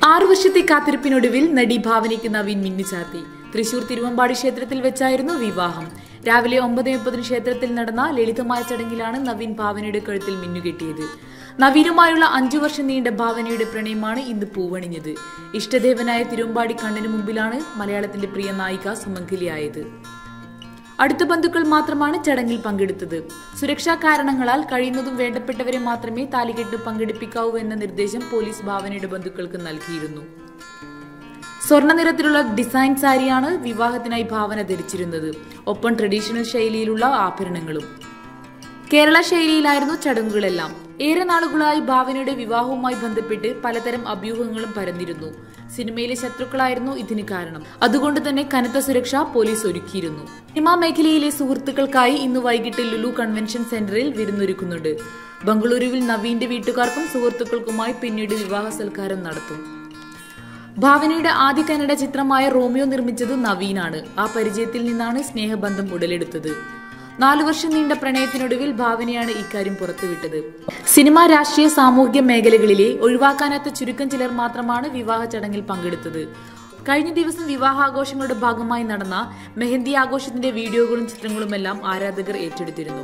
ആറു വർഷത്തെ കാത്തിരിപ്പിനൊടുവിൽ നടി ഭാവനയ്ക്ക് നവീൻ മിന്നിച്ചാർത്തി തൃശൂർ തിരുവമ്പാടി ക്ഷേത്രത്തിൽ വെച്ചായിരുന്നു വിവാഹം രാവിലെ ഒമ്പത് മുപ്പതിന് ക്ഷേത്രത്തിൽ നടന്ന ലളിതമായ ചടങ്ങിലാണ് നവീൻ ഭാവനയുടെ കഴുത്തിൽ മിന്നുകെട്ടിയത് നവീനുമായുള്ള അഞ്ചു വർഷം നീണ്ട ഭാവനയുടെ പ്രണയമാണ് ഇന്ന് പൂവണിഞ്ഞത് ഇഷ്ടദേവനായ തിരുവമ്പാടി കണ്ണിന് മുമ്പിലാണ് മലയാളത്തിന്റെ പ്രിയ നായിക സുമംഗലിയായത് അടുത്ത ബന്ധുക്കൾ മാത്രമാണ് ചടങ്ങിൽ പങ്കെടുത്തത് സുരക്ഷാ കാരണങ്ങളാൽ കഴിയുന്നതും വേണ്ടപ്പെട്ടവരെ മാത്രമേ താലികെട്ട് പങ്കെടുപ്പിക്കാവൂ എന്ന നിർദ്ദേശം പോലീസ് ഭാവനയുടെ ബന്ധുക്കൾക്ക് നൽകിയിരുന്നു സ്വർണ്ണ നിറത്തിലുള്ള ഡിസൈൻ സാരിയാണ് വിവാഹത്തിനായി ഭാവന ധരിച്ചിരുന്നത് ഒപ്പം ട്രഡീഷണൽ ശൈലിയിലുള്ള ആഭരണങ്ങളും കേരള ശൈലിയിലായിരുന്നു ചടങ്ങുകളെല്ലാം ഏറെ നാളുകളായി ഭാവനയുടെ വിവാഹവുമായി ബന്ധപ്പെട്ട് പലതരം അഭ്യൂഹങ്ങളും പരന്നിരുന്നു സിനിമയിലെ ശത്രുക്കളായിരുന്നു ഇതിന് കാരണം അതുകൊണ്ട് തന്നെ കനത്ത സുരക്ഷ പോലീസ് ഒരുക്കിയിരുന്നു സിനിമാ മേഖലയിലെ സുഹൃത്തുക്കൾക്കായി ഇന്ന് വൈകിട്ട് ലുലു കൺവെൻഷൻ സെന്ററിൽ വിരുന്നൊരുക്കുന്നുണ്ട് ബംഗളൂരുവിൽ നവീന്റെ വീട്ടുകാർക്കും സുഹൃത്തുക്കൾക്കുമായി പിന്നീട് വിവാഹ സൽക്കാരം നടത്തും ഭാവനയുടെ ആദ്യ കന്നഡ ചിത്രമായ റോമിയോ നിർമ്മിച്ചത് നവീനാണ് ആ പരിചയത്തിൽ നിന്നാണ് സ്നേഹബന്ധം ഉടലെടുത്തത് നാലു വർഷം നീണ്ട പ്രണയത്തിനൊടുവിൽ ഭാവനയാണ് ഇക്കാര്യം പുറത്തുവിട്ടത് സിനിമ രാഷ്ട്രീയ സാമൂഹിക മേഖലകളിലെ ഒഴിവാക്കാനാത്ത ചുരുക്കം ചിലർ മാത്രമാണ് വിവാഹ ചടങ്ങിൽ പങ്കെടുത്തത് കഴിഞ്ഞ ദിവസം വിവാഹാഘോഷങ്ങളുടെ ഭാഗമായി നടന്ന മെഹന്തി ആഘോഷത്തിന്റെ വീഡിയോകളും ചിത്രങ്ങളുമെല്ലാം ആരാധകർ ഏറ്റെടുത്തിരുന്നു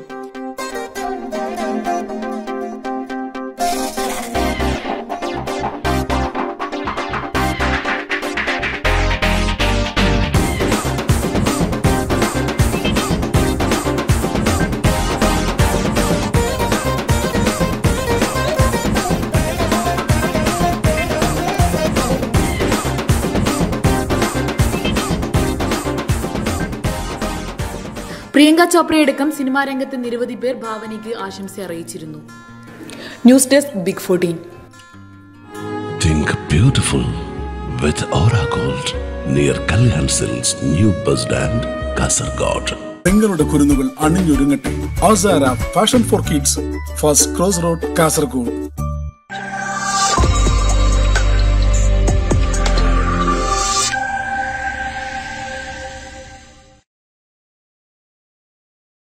പ്രിയങ്ക ചോപ്രയടക്കം സിനിമാ രംഗത്ത് നിരവധി പേർ ഭാവനയ്ക്ക് ആശംസ അറിയിച്ചിരുന്നു news desk big fourteen Think beautiful with Aura Gold near Kalyan Silks, New Bus Stand, Kasargod. പെങ്ങളുടെ കുരുന്നുകൾ അണിഞ്ഞൊരുങ്ങട്ടെ Ausara fashion for kids first cross road Kasaragod